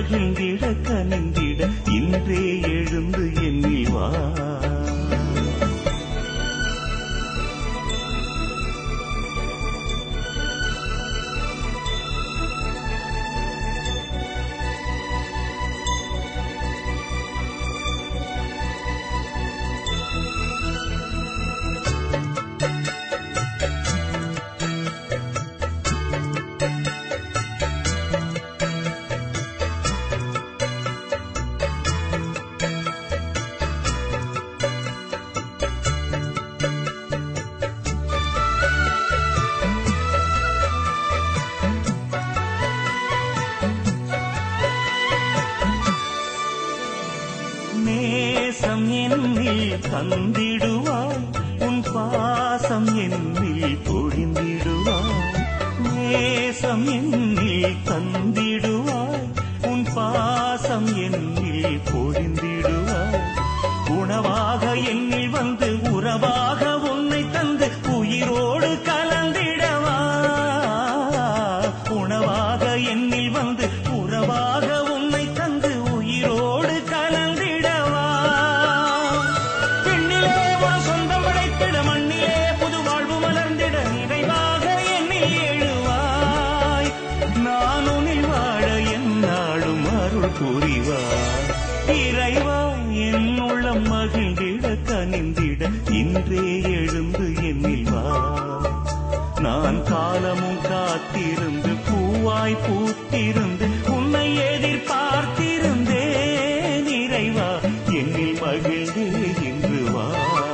மகிழ்ந்திட கனிந்திட இன்றே எழுந்து எண்ணில் வா நேசம் என்னில் தந்திடுவாய் உன் பாசம் என்னில் பொழிந்திடுவாய் நேசம் என்னில் தந்திடுவாய் உன் பாசம் என்னில் பொழிந்திடுவாய் உணவாக என்னில் வந்து உறவாக உன்னை தந்து உயிரோடு கலந்திடவா உணவாக என்னில் வந்து உறவாக உன்னை தந்து உயிரோடு கலந்திடவா பெண்ணிலே ஒரு சொந்தம் படைத்திட மண்ணிலே புது வாழ்வு மலர்ந்திட நிறைவாக என்னில் எழுவாய் நான் உன்னில் வாழ என்னாலும் அருள் புரிவாய் இறைவா என் உள்ளம் மகிழ்ந்திட கனிந்திட இன்றே எழுந்து என்னில் வா நான் காலமும் காத்திருந்து பூவாய் பூத்திருந்து உன்னை எதிர்பார்த்திருந்தேன் இறைவா என்னில் மகிழ்ந்தே இன்று வா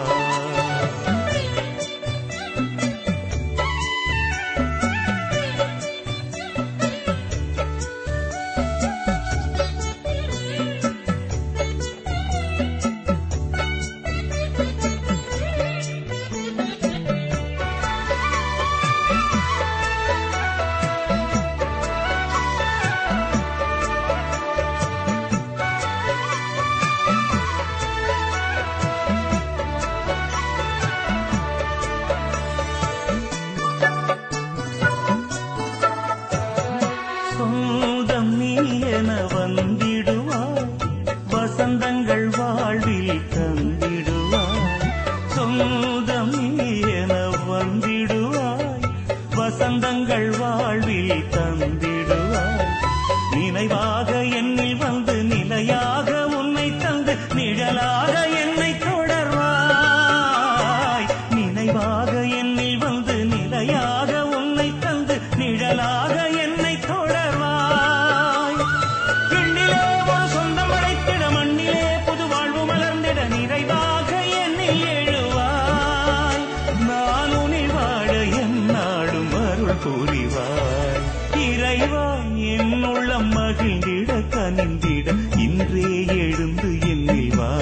சொந்தம் நீ என வந்திடுவாய் வசந்தங்கள் வாழ்வில் தந்திடுவாய் சொந்தம் நீ என வந்திடுவாய் வசந்தங்கள் வாழ்வில் தந்திடுவாய் நினைவாக என்னில் வந்து நிலையாக உன்னை தந்து நிழலாக என்னை தொடர்வாய் நினைவாக என்னில் வந்து நிலையாக உன்னை தந்து நிழலாக என்னை தொடர்வாய் பெண்ணிலே ஒரு சொந்தம் அடைத்திட மண்ணிலே புது வாழ்வு மலர்ந்திட நிறைவாக என்னில் எழுவாய் நான் உன்னில் வாழ என்னாடும் அருள் புரிவாய் இறைவா என் உள்ளம் மகிழ்ந்திட கனிந்திட இன்றே எழுந்து என்னில் வா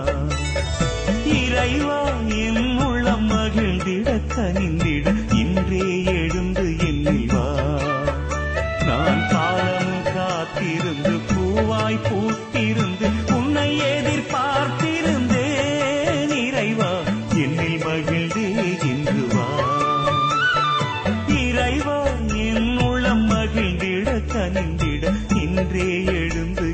இறைவா என் உள்ளம் மகிழ்ந்திட கனிந்திட இன்றே எழுந்து என்னில் வா நான் காலம் காத்திருந்து பூவாய் பூத்திருந்து உன்னை எதிர்பார்த்திருந்தேன் இறைவா என்னில் மகிழ்ந்தே இன்று வா இறைவா என் உள்ளம் மகிழ்ந்திட கனிந்திட இன்றே எழுந்து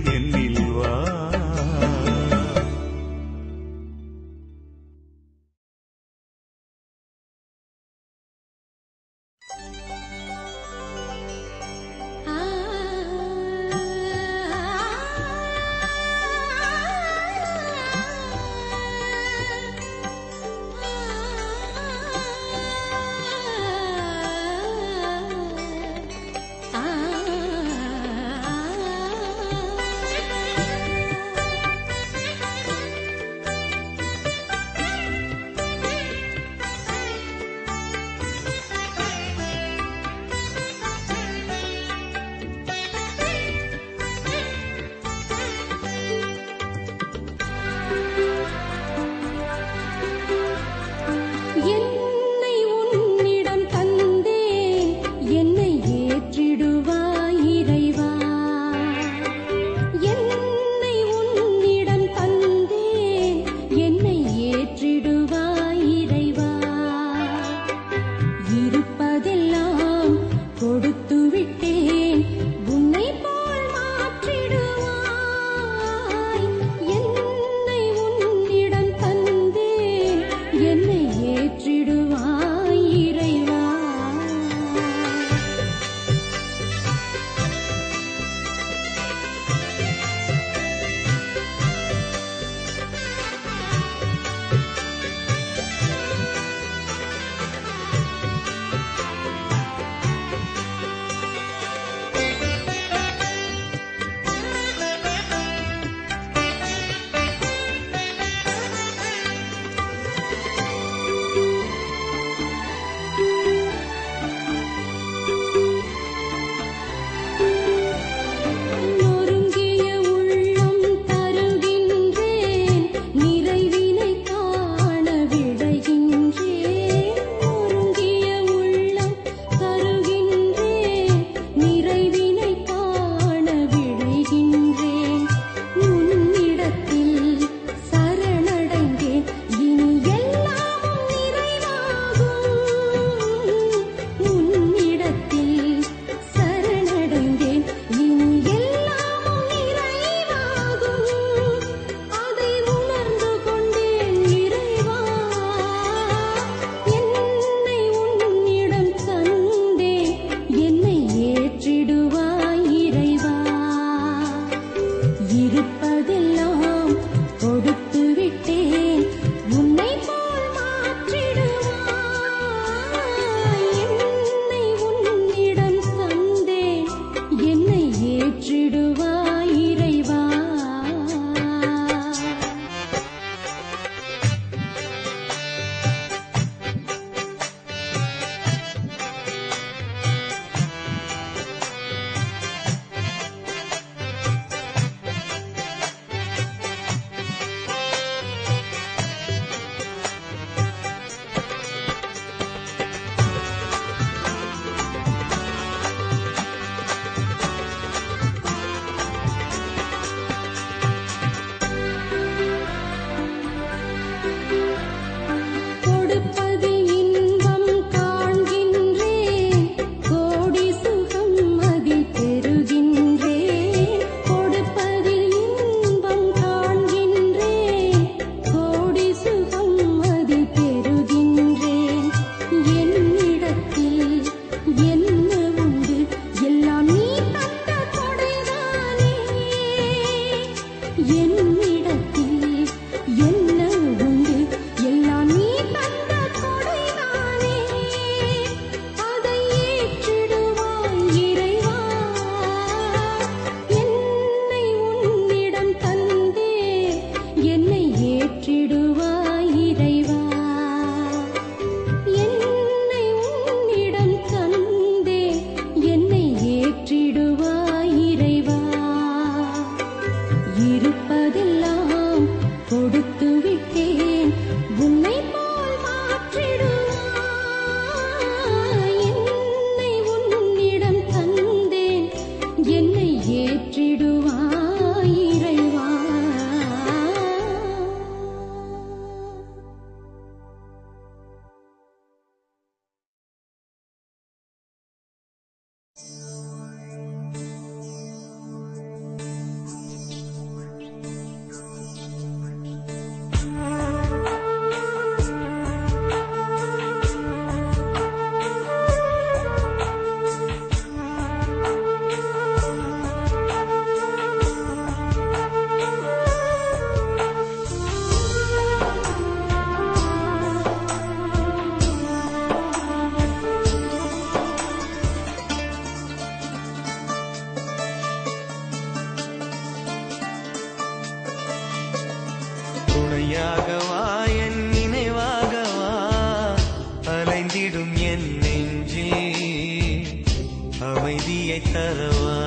துணையாகவா என் நினைவாகவா அலைந்திடும் என் நெஞ்சில் அமைதியை தரவா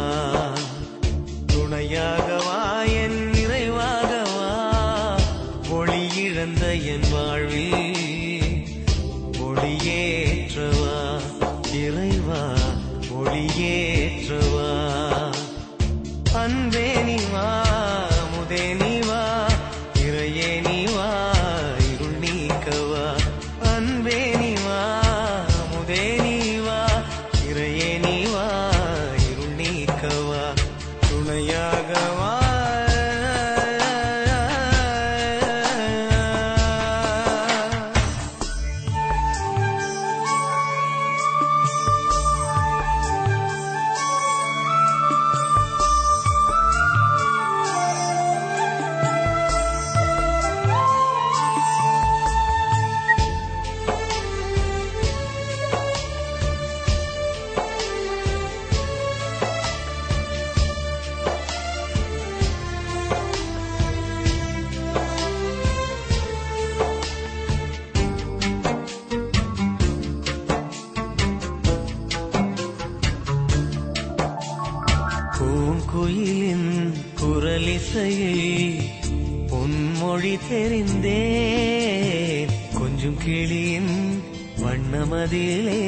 துணையாகவா என் நிறைவாகவா ஒளி இழந்த என் வாழ்வில் ஒளியேற்றவா இறைவா ஒளியேற்றவா அன்பே நீவா முதே நீவா இறையே நீவா இருள் நீக்கவா அன்பே நீவா முதே நீவா இறையே நீவா இருள் நீக்கவா துணையாகவா பூங்குயிலின் குரலிசையில் பொன்மொழி தெரிந்தேன் கொஞ்சம் கிளியின் வண்ணமதிலே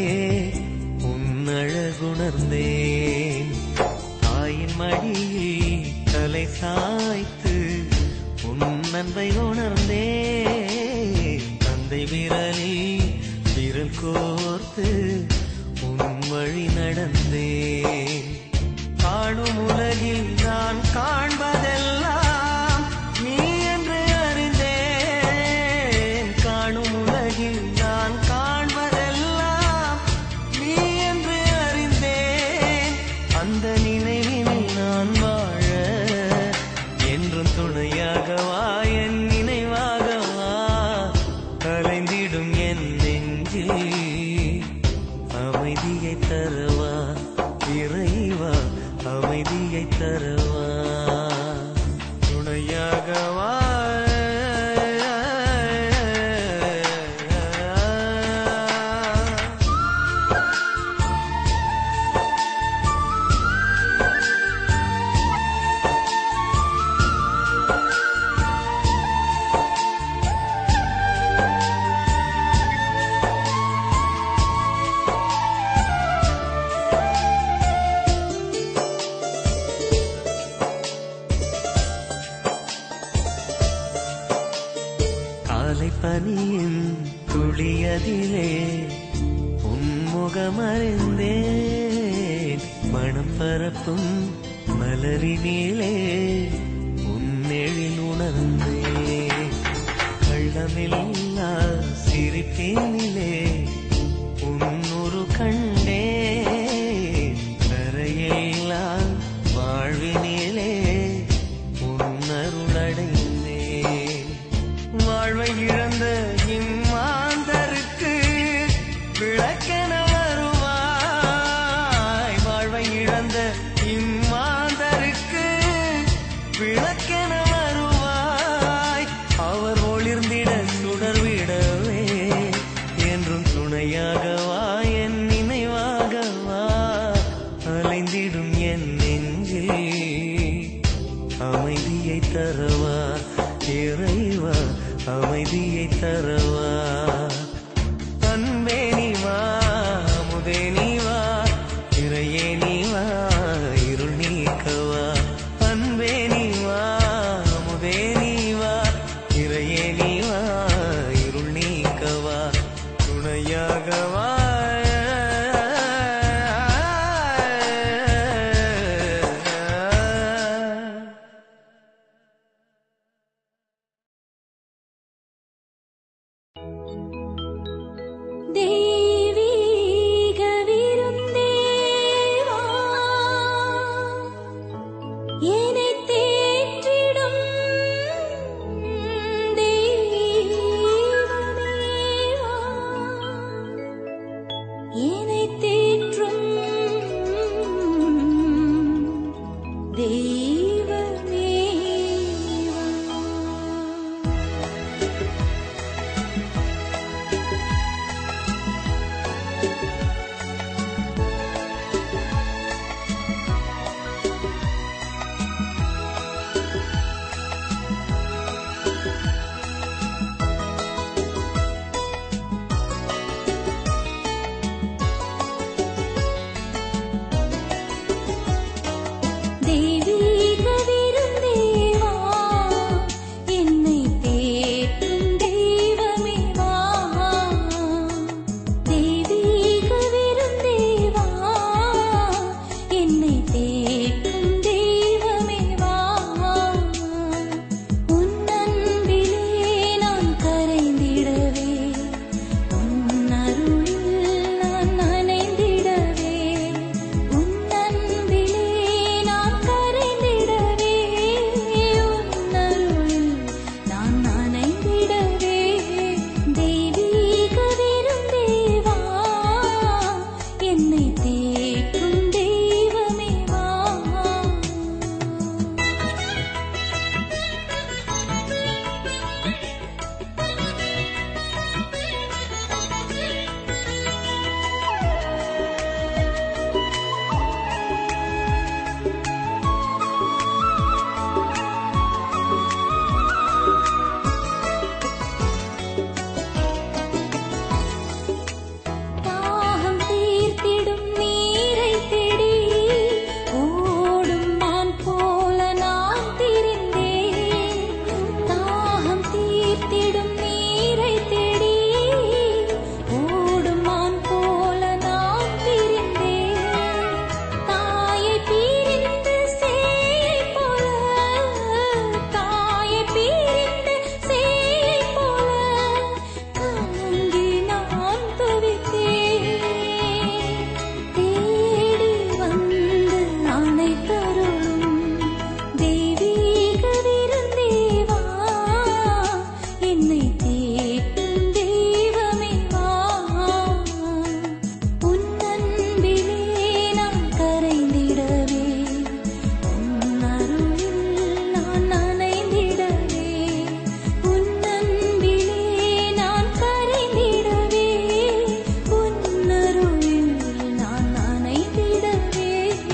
உன்னழகுணர்ந்தேன் தாயின் மடியில் தலை சாய்த்து உன் அன்பை உணர்ந்தேன் தந்தை விரலில் விரல் கோர்த்து உன் வழி நடந்தேன் காணும் உலகில் நான் காண்பதெல்லாம் நீ என்று அறிந்தேன் காணும் உலகில் நான் காண்பதெல்லாம் நீ என்று அறிந்தேன் அந்த நினைவினில் நான் வாழ என்றும் துணையாகவா என் நினைவாகவா கலைந்திடும் என் நெஞ்சில் அமைதியை தரவா இறைவா அமைதியை தரவா துணையாகவா காலை பனியின் துளியதிலே உன்முகமறிந்தேன் மனம் பரப்பும் மலரினிலே உன்னெழில் உணர்ந்தேன் கள்ளமில்லா சிரிப்பினிலே உன்னுரு கண்டேன் கரையெல்லாம் வாழ்வினிலே உன்னருளடைந்தேன் வாழ்வை இழந்த இம்மாந்தருக்கு விளக்கென வருவாய் வாழ்வை இழந்த இம்மாந்தருக்கு விளக்கென வருவாய் அவர் ஒளிர்ந்திட சுடர்விடவே என்றும் துணையாகவா என் நினைவாகவா அலைந்திடும் என் நெஞ்சில் அமைதியை தரவா இறைவா அமைதியை தரவா அன்பே நீவா அமுதே நீவா இறையே நீவா இருள் நீக்கவா அன்பே நீவா அமுதே நீவா இறையே நீவா இருள் நீக்கவா துணையாகவா தெய்வீக விருந்தேவா என்னை தேற்றும் தெய்வமே வா தெய்வீக விருந்தேவா என்னை தேற்றும் தெய்வமே வா உன் அன்பிலே நான் கரைந்திடவே உன் அருளில் நான் நனைந்திடவே உன் அன்பிலே நான் கரைந்திடவே உன் அருளில் நான் நனைந்திடவே தெய்வீக விருந்தேவா என்னை தேற்றும் தெய்வமே வா தாகம் தீர்த்திடும் நீரை தேடி ஓடும் மான் போல நான் திரிந்தேன் தாகம் தீர்த்திடும் நீரை தேடி ஓடும் மான் போல நான் திரிந்தேன் தாயை பிரிந்து சேயை போல தாயை பிரிந்து சேயை போல கலங்கி நான் தவித்தேன் தேடி வந்து அணைத்தருளும் தெய்வீக விருந்தேவா என்னை தேற்றும் தெய்வமே வா உன் அன்பிலே நான் கரைந்திடவே உன் அருளில் நான் நனைந்திடவே உன் அன்பிலே நான் கரைந்திடவே உன் அருளில் நான் நனைந்திடவே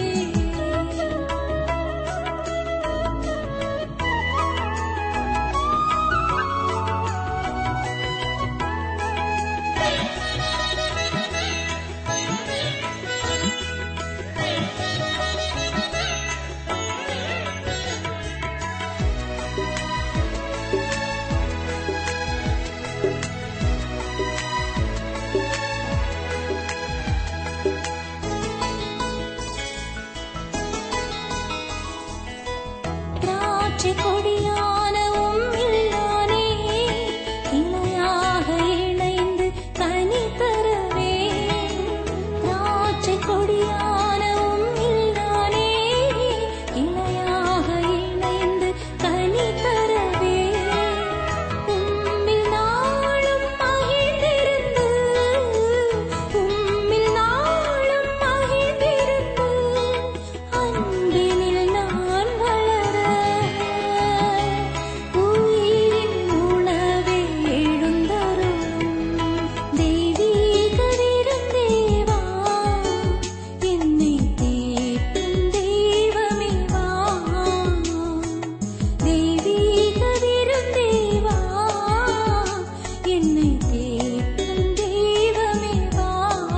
திராட்சை கொடியான உம்மில் நானே இணையாக இணைந்து கனி தரவே திராட்சை கொடியான உம்மில் நானே இணையாக இணைந்து கனி தரவே உம்மில் நாளும் மகிழ்ந்திருந்து உம்மில் நாளும் மகிழ்ந்திருந்து அன்பினில் நான் வளர உயிரின் உணவே எழுந்தருளும் தெய்வீக விருந்தேவா என்னை தேற்றும் தெய்வமே வா தெய்வீக விருந்தேவா என்னை தேற்றும் தெய்வமே வா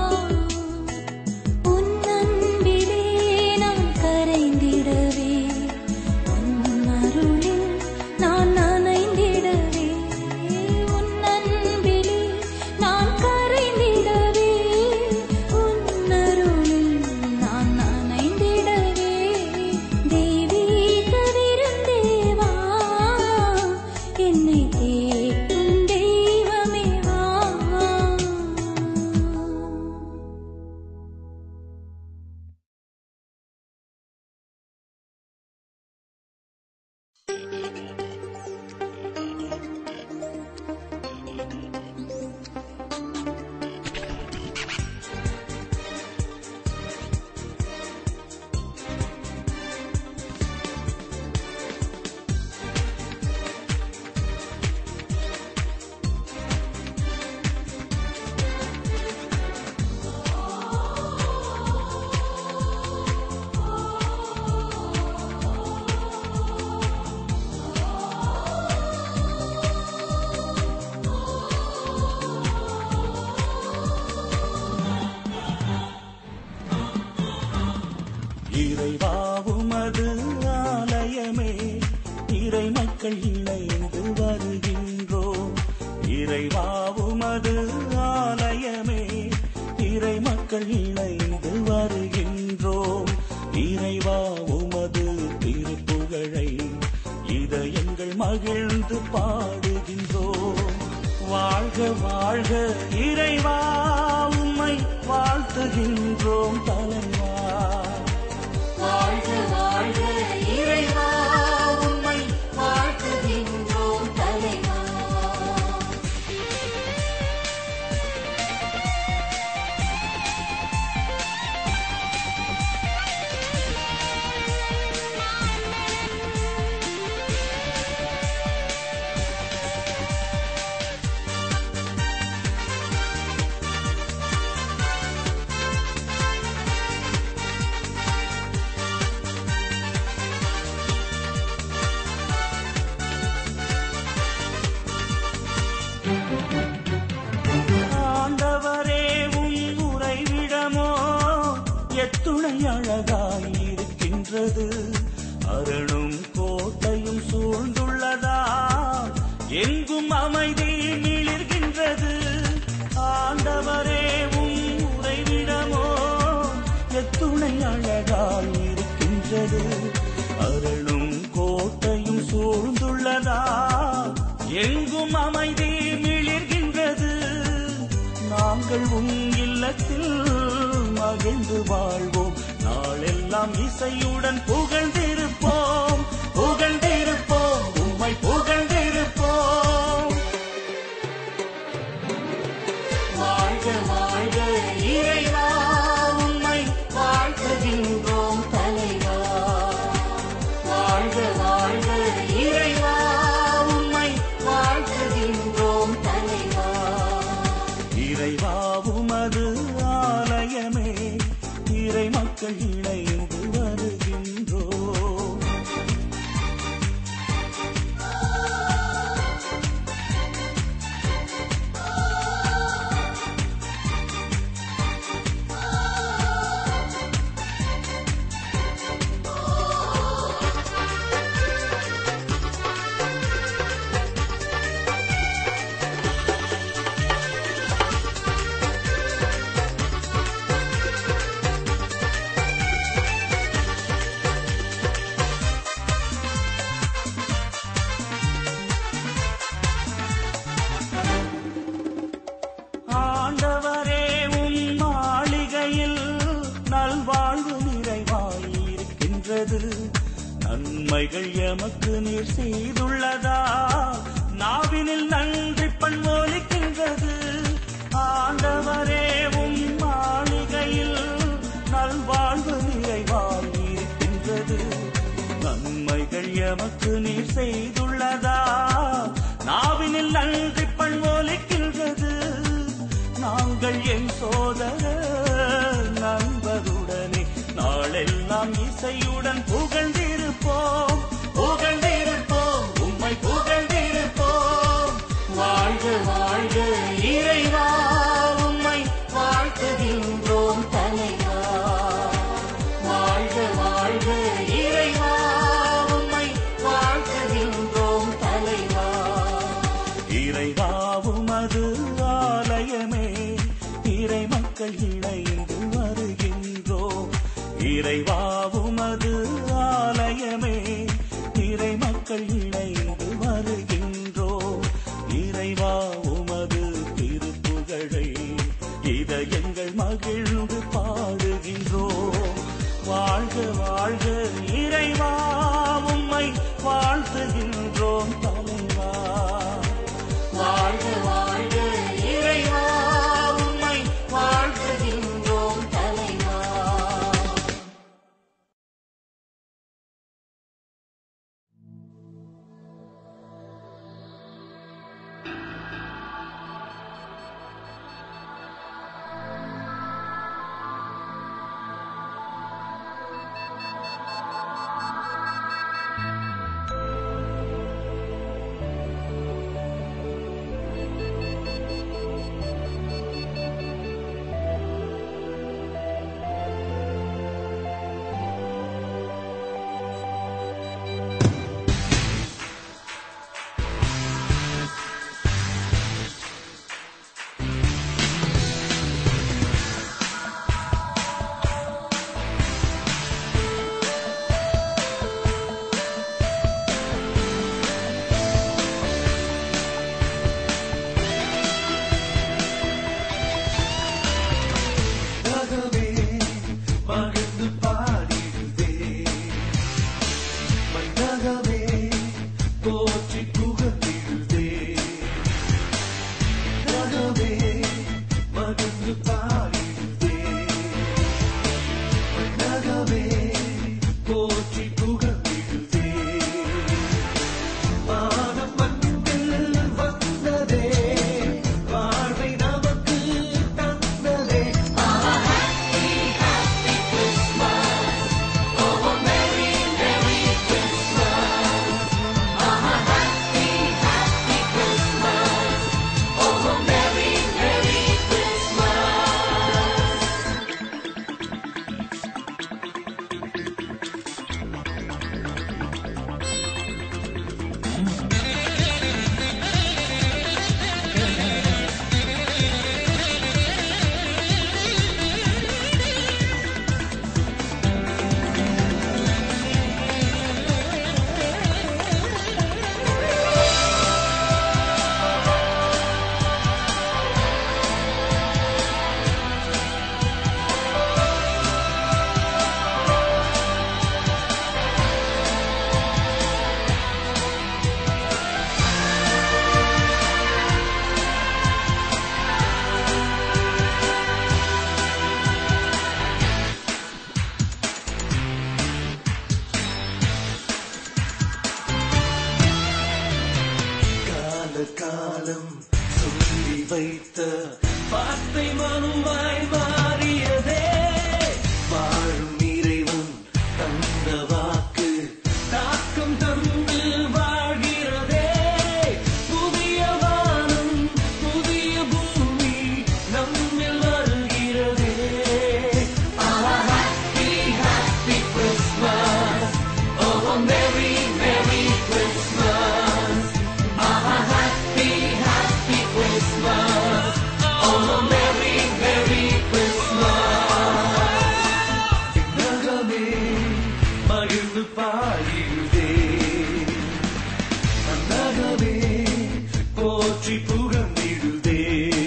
உன் அன்பிலே நான் கரைந்திடவே உன் அருளில் நான் நனைந்திடவே உன் அன்பிலே நான் கரைந்திடவே உன் அருளில் நான் நனைந்திடவே தெய்வீக விருந்தேவா என்னை தேற்றும் தெய்வமே வா ஆ இறைவாவும் அது ஆலயமே இறை மக்கள் இணைந்து வருகின்றோம் இறைவாவும் அது ஆலயமே இறை மக்கள் இணைந்து வருகின்றோம் இறைவாவும் அது திருப்புகழை இதயங்கள் மகிழ்ந்து பாடுகின்றோம் வாழ்க வாழ்க இறைவா உம்மை வாழ்த்துகின்றோம் தலைவா வாழ்க வாழ்க இறைவா உம்மை வாழ்த்துகின்றோம் தலைவா ஆண்டவரே உம் உறைவிடமோ எத்துணை அழகாய் இருக்கின்றது அரணும் கோட்டையும் சூழ்ந்துள்ளதா எங்கும் அமைதி மிளிர்கின்றது ஆண்டவரே உம் உறைவிடமோ எத்துணை அழகாய் இருக்கின்றது அரணும் கோட்டையும் சூழ்ந்துள்ளதா எங்கும் அமைதி மிளிர்கின்றது நாங்கள் உன் இல்லத்தில் மகிழ்ந்து வாழ்வோம் நாளெல்லாம் இசையுடன் புகழ்ந்திருப்போம் புகழ்ந்திருப்போம் உம்மை புகழ்ந்திருப்போம் வாழ்க வாழ்க இறைவா உம்மை வாழ்த்துகின்றோம் தலைவா வாழ்க வாழ்க இறைவா உம்மை வாழ்த்துகின்றோம் தலைவா இறைவாவும் அது ஆலயமே இறை மக்கள் இணைந்து வருகின்றோம் ஆண்டவரே உம் மாளிகையில் நல்வாழ்வு நிறைவாயிருக்கின்றது நன்மைகள் எமக்கு நீர் செய்துள்ளதா நாவினில் நன்றி பண்போலிக்கின்றது ஆண்டவரே உம் மாளிகையில் நல்வாழ்வு நிறைவாயிருக்கின்றது நன்மைகள் எமக்கு நீர் செய்துள்ளதா நாவினில் நன்றி பண்போலிக்கின்றது நாங்கள் என் சோதர நண்பருடனே நாளெல்லாம் இசையுடன் புகழ்ந்திருப்போம் புகழ்ந்திருப்போம் உம்மை புகழ்ந்திருப்போம் வாழ்க வாழ்க இறைவா உம்மை வாழ்த்துகின்றோம் தலைவா வாழ்க வாழ்க இறைவா உம்மை வாழ்த்துகின்றோம் தலைவா இறைவாவும் அது ஆலயமே இறை மக்கள் இணைந்து வருகின்றோம் இறைவாவும் அது ஆலயமே இறை பாதம் சொல்லி வைத்த வார்த்தை மனுவாய் மாறியதே வாழும் இறைவன் தந்த வாக்கு தாக்கம் தந்து வாழ்கிறதே புதிய வானம் புதிய பூமி நம்மில் வருகிறதே Happy, happy Christmas. Oh, a merry, merry Christmas. Ah, happy, happy Christmas. Oh, a merry, merry Christmas. நகமே மகிழ்ந்து பாடிடுதே நகமே போற்றி புகழ்ந்திடுதே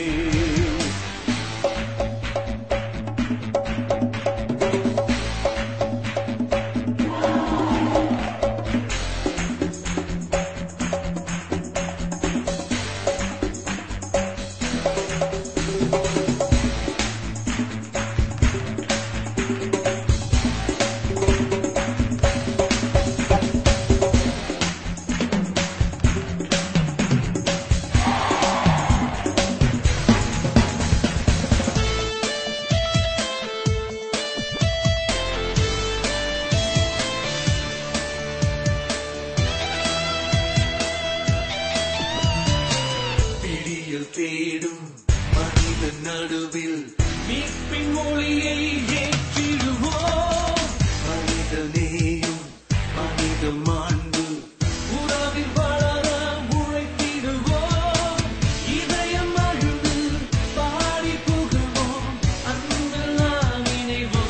பிடியில் தேடும் மனித நடுவில் மீட்பின் மொழியை ஏற்றிடுவோம் மனித நேயும் மனித மாண்பு உறவில் வளர உழைத்திடுவோம் இதயம் அழுது பாடி புகழ்வோம் அன்பு நாம் இணைவோம்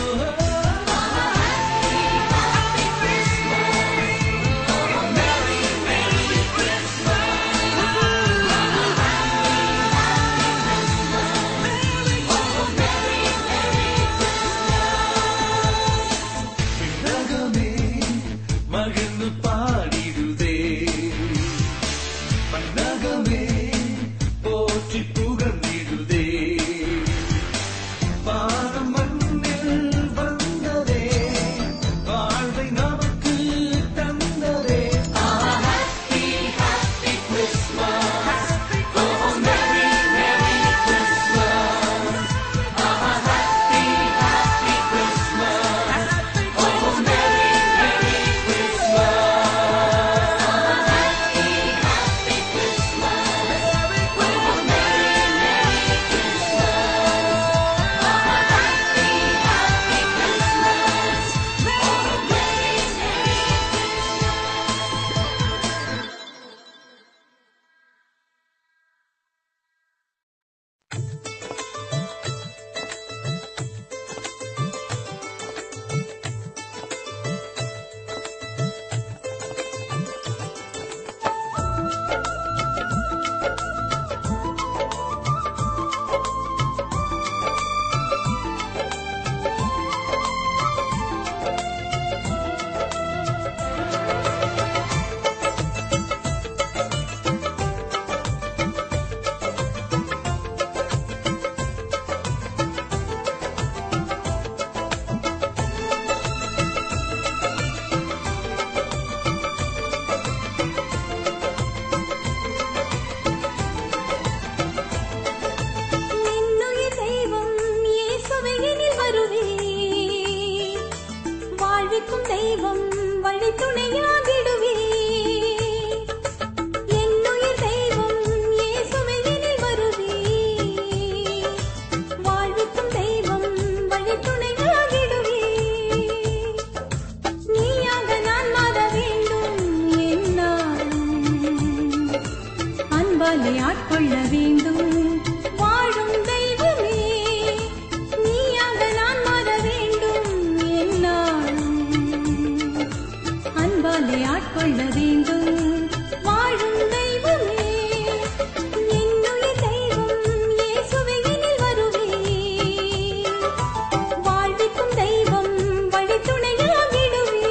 நகமே மகிழ்ந்து பாடிடுதே பன்னகமே போற்றி புகழ்ந்திடுதே வானம் மண்ணில் வந்ததே வாழ்வை நமக்கு தந்ததே Happy, happy Christmas. Oh, merry, merry Christmas. Ah, happy, happy Christmas. Oh, merry, merry Christmas. என்னுயிர் தெய்வம் இயேசுவை எனில் வருவே வாழ்விக்கும் தெய்வம் வழி துணையாகிடுவே என்னுயிர் தெய்வம் இயேசுவை எனில் வருவே வாழ்விக்கும் தெய்வம் வழி துணையாகிடுவே நீயாக நான் மாற வேண்டும் என்னாலும் அன்பாலே ஆட்கொள்ள வேண்டும் வாழும் தெய்வமே நீயாக நான் மாற வேண்டும் என்னாலும் அன்பாலே ஆட்கொள்ள வேண்டும் வாழும் தெய்வமே என்னுயிர் தெய்வம் இயேசுவே எனில் வருவே வாழ்விக்கும் தெய்வம் வழி துணையாகிடுவே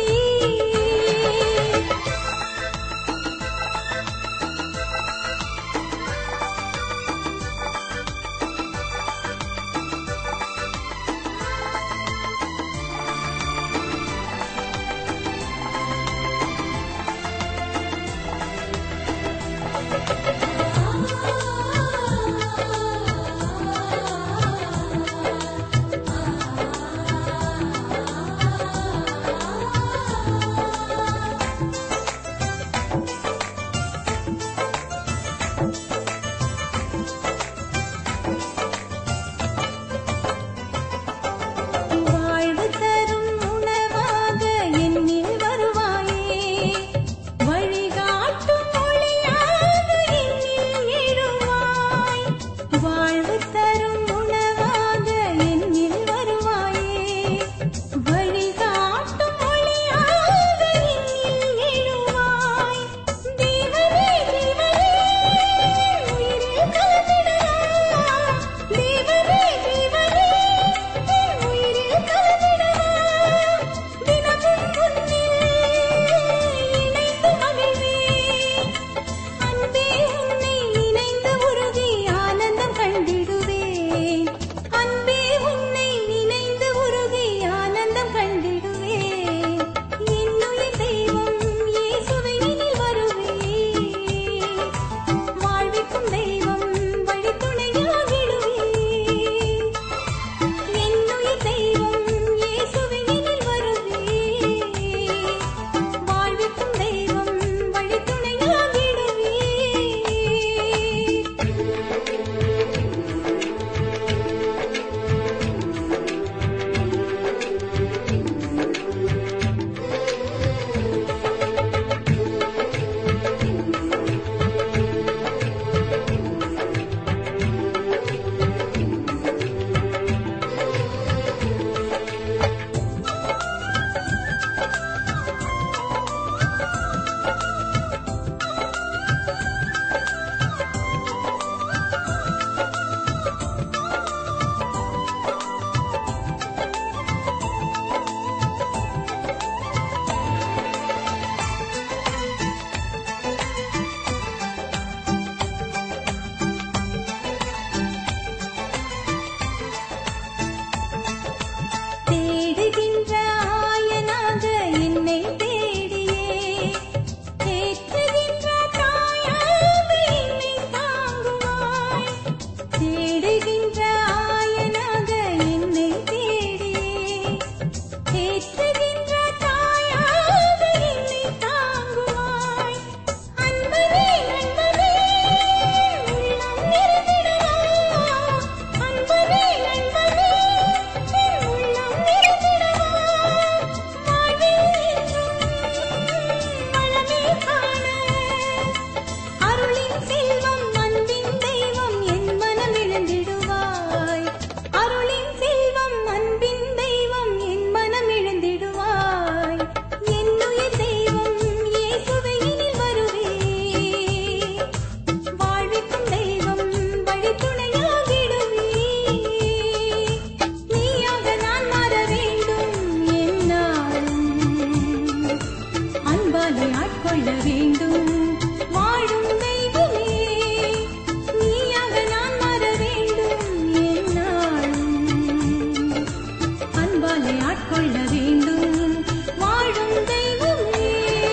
ஆட்கொள்ள வேண்டும் வாழும் தெய்வமே நீயாக நான் மாற வேண்டும் என்னாலும் அன்பாலே ஆட்கொள்ள வேண்டும் வாழும் தெய்வமே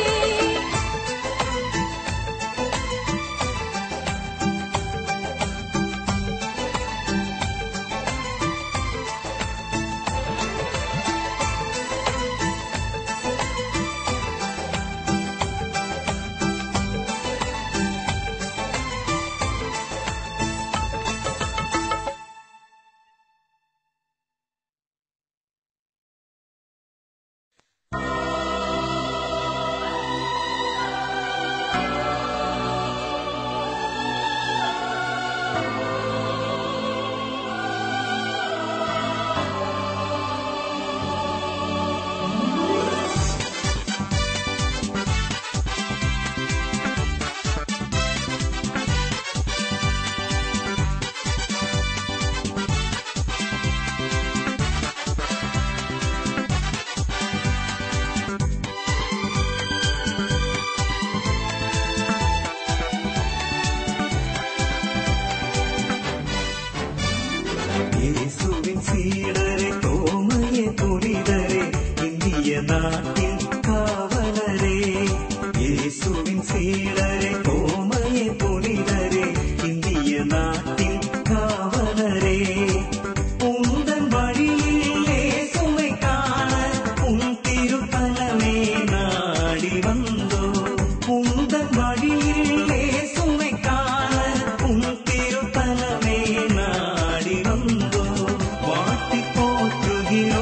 இயேசுவின் சீடரே தோமையே புனிதரே இந்திய நாட்டின் காவலரே இயேசுவின் சீடரே தோமையே புனிதரே இந்திய நாட்டின் காவலரே உந்தன் வழியிலே சுமை காண உன் திருத்தலமே நாடி வந்தோ உந்தன் வழியிலே சுமை காண உன் திருத்தலமே நாடி வந்தோ வாட்டி போற்றுகிறோ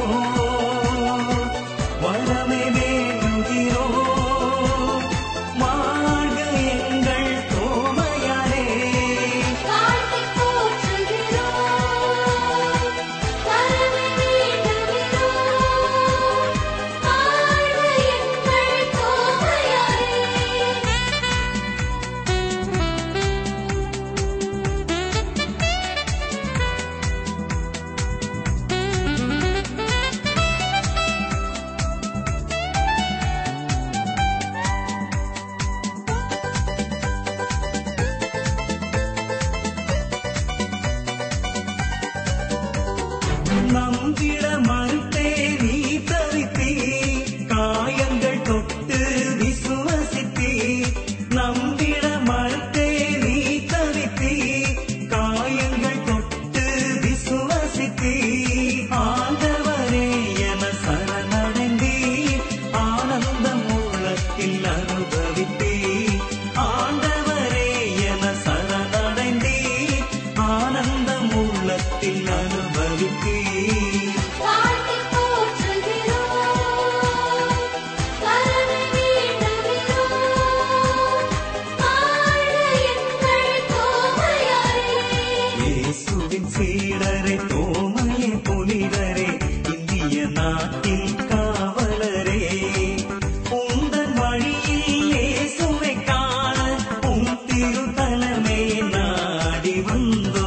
வரமே வேண்டுகிறோ வாழ்க எங்கள் தோமையாரே காட்டி போற்றுகிறோம் கருணை வேண்டுகிறோம் ஆழ்க எங்கள் தோமையாரே நம்பிட மறுத்தே நீ தவித்தீ காயங்கள் தொட்டு விசுவசித்தீ நம்பிட மறுத்தே நீ தவித்தீ காயங்கள் தொட்டு விசுவசித்தீ ஆண்டவரே என சரணடைந்தீ ஆனந்தம் உள்ளத்தில் அனுபவித்தீ ஆண்டவரே என சரணடைந்தீ ஆனந்தம் உள்ளத்தில் அனுபவித்தீ காட்டி போற்றுகிறோம் கருணை வேண்டுகிறோம் ஆழ்க எங்கள் தோமையாரே இயேசுவின் சீடரே தோமையே புனிதரே இந்திய நாட்டின் காவலரே உந்தன் வழியில் இயேசுவை காண உன் திருத்தலமே நாடி வந்தோ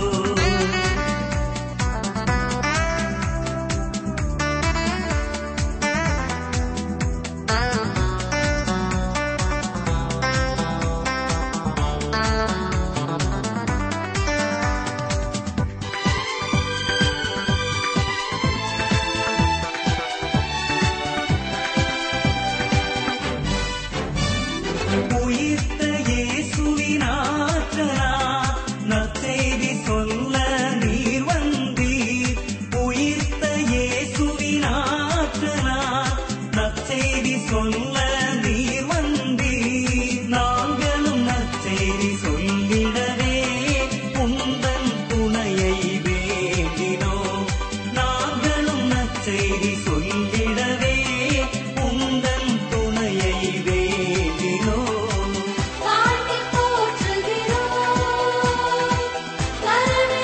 உயிர்த்த இயேசுவின் ஆற்றலா நற்செய்தி சொல்ல நீர் வந்தீர் உயிர்த்த இயேசுவின் ஆற்றலா நற்செய்தி சொல்ல நீர் வந்தீர் நாங்களும் நற்செய்தி சொல்லிடவே உந்தன் துணையை வேண்டினோம் நாங்களும் நற்செய்தி சொல்லிடவே உந்தன் துணையை வேண்டினோம் காட்டி போற்றுகிறோம் கருணை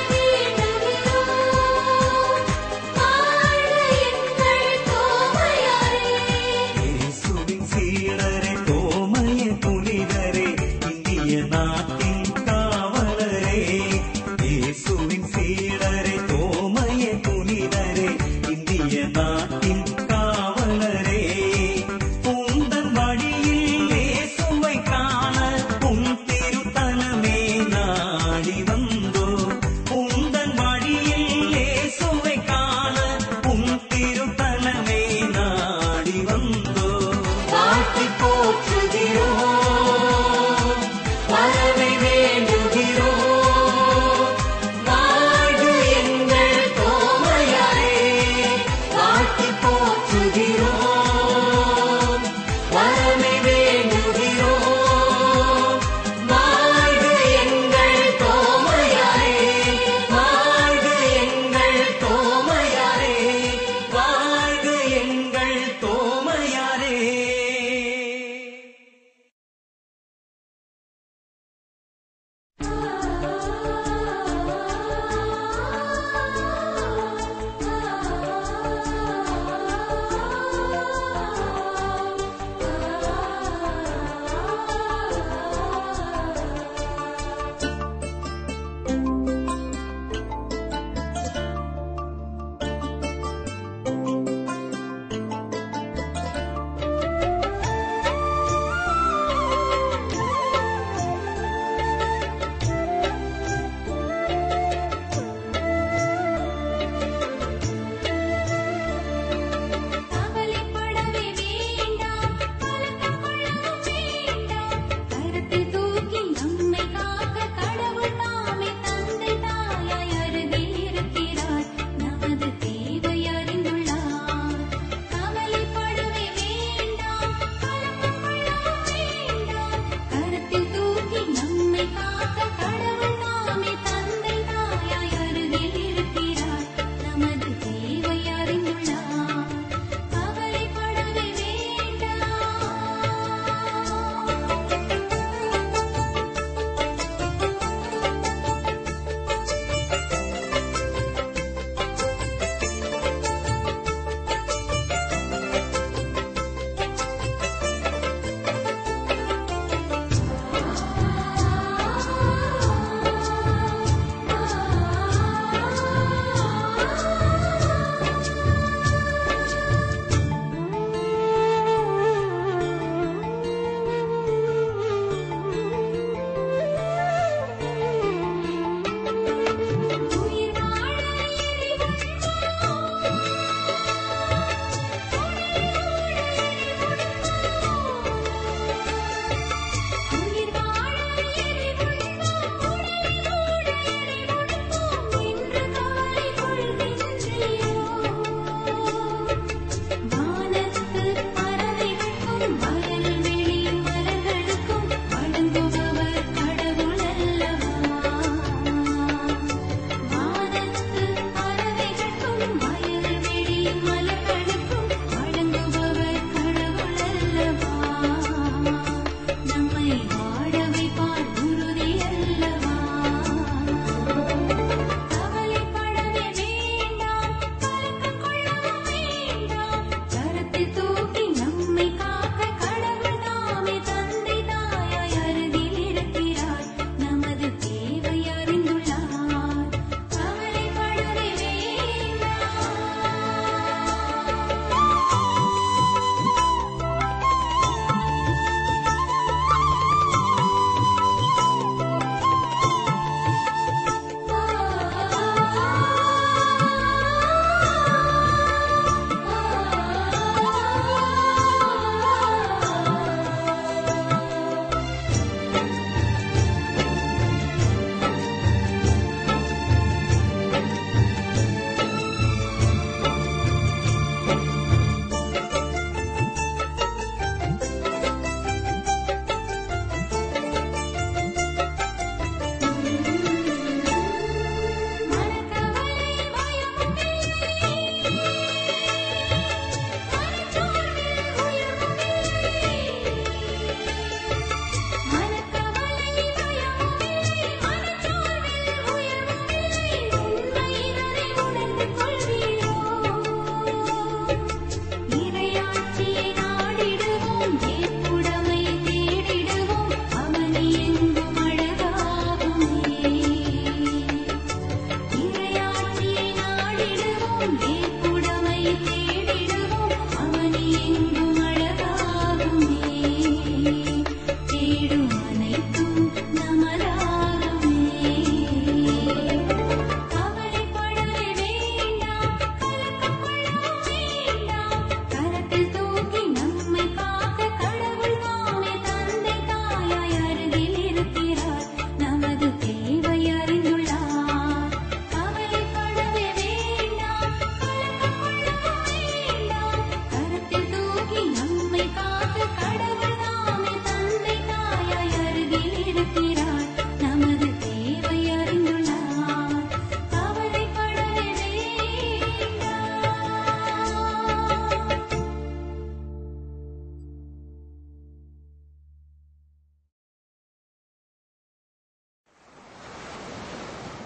வேண்டுகிறோம் ஆழ்க எங்கள் தோமையாரே இயேசுவின்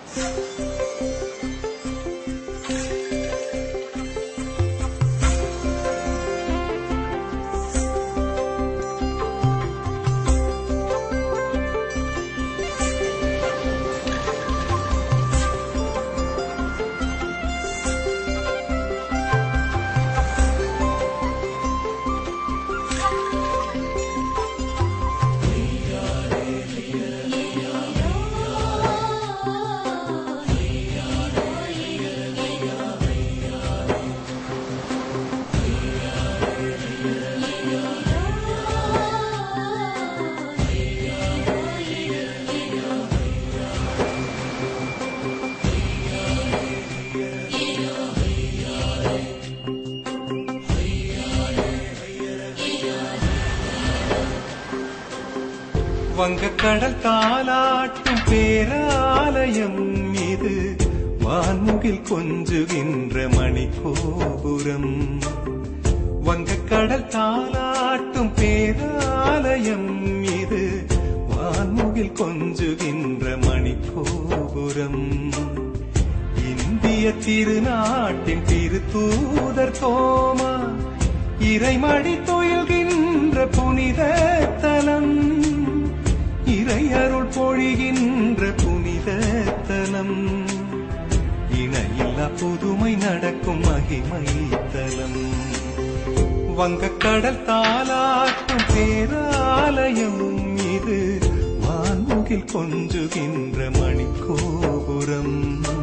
வங்கக்கடல் தாலாட்டும் பேராலயம் இது வான்முகில் கொஞ்சுகின்ற மணிக்கோபுரம் வங்கக்கடல் தாலாட்டும் பேராலயம் இது வான்முகில் கொஞ்சுகின்ற மணிக்கோபுரம் இந்திய திருநாட்டின் திருத்தூதர் தோமா இறைமடி துயில்கின்ற புனித தலம் இறையருள் பொழிகின்ற புனித தலம் இணையில்லா புதுமை நடக்கும் மகிமை தலம் வங்கக்கடல் தாலாட்டும் பேராலயம் இது வான்முகில் கொஞ்சுகின்ற மணிக்கோபுரம்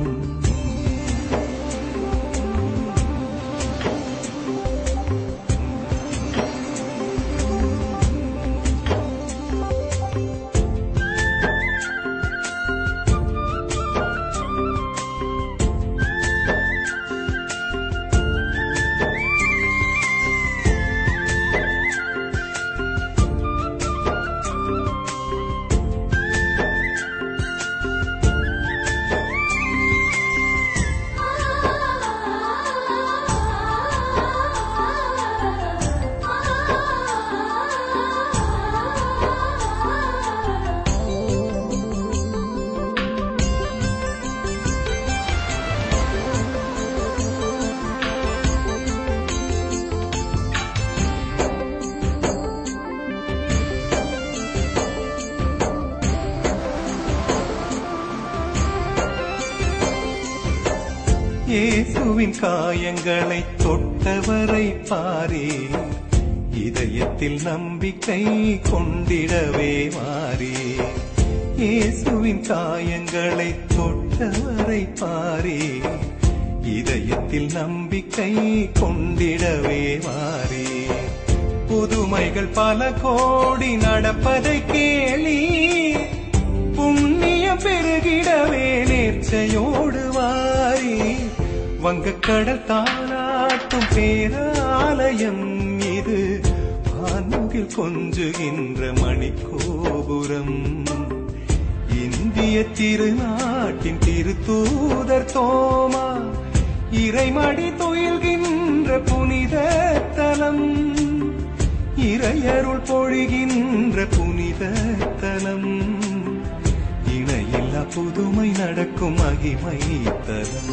இயேசுவின் காயங்களை தொட்டவரை பாரே இதயத்தில் நம்பிக்கை கொண்டிடவே மாறே இயேசுவின் காயங்களை தொட்டவரை பாரே இதயத்தில் நம்பிக்கை கொண்டிடவே மாறே புதுமைகள் பல கோடி நடப்பதை கேளி புண்ணியம் பெருகிடவே நேர்ச்சையோடு வாரி வங்கக்கடல் தாளாட்டும் பேராலயம் இது வான்முகில் கொஞ்சுகின்ற மணிக்கோபுரம் இந்திய திருநாட்டின் திருத்தூதர் தோமா இறைமடி துயில்கின்ற புனித தலம் இறையருள் பொழிகின்ற புனித தலம் இணையில்லா புதுமை நடக்கும் மகிமை தலம்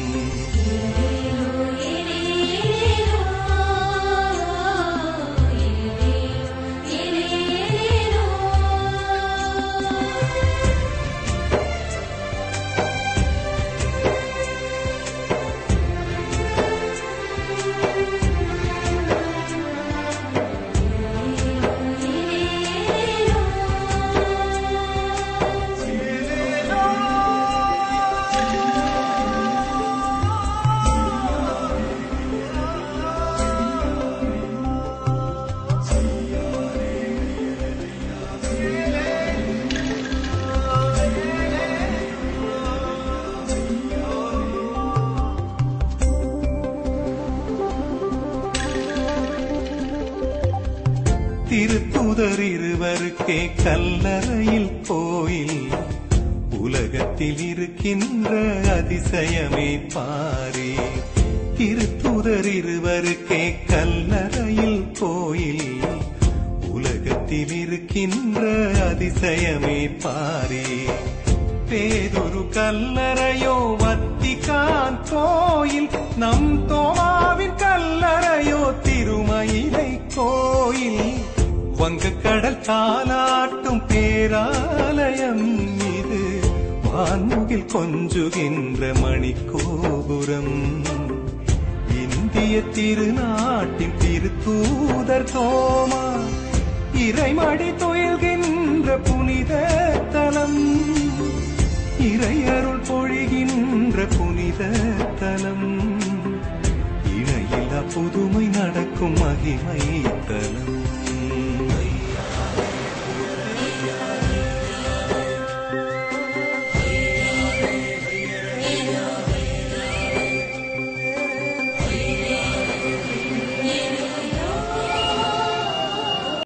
திருத்துதர் இருவருக்கே கல்லறையில் கோயில் உலகத்தில் இருக்கின்ற அதிசயமே பாரே திருத்துதர் இருவருக்கே கல்லறையில் கோயில் உலகத்தில் இருக்கின்ற அதிசயமே பாரே பேதொரு கல்லறையோ வத்திக்கான் கோயில் நம் தோமாவின் கல்லறையோ திருமயிலை கோயில் வங்கக்கடல் தாலாட்டும் பேராலயம் இது வான்முகில் கொஞ்சுகின்ற மணிக்கோபுரம் இந்திய திருநாட்டின் திருத்தூதர் தோமா இறைமடி துயில்கின்ற புனித தலம் இறையருள் பொழிகின்ற புனித தலம் இணையில்லா புதுமை நடக்கும் மகிமை தலம்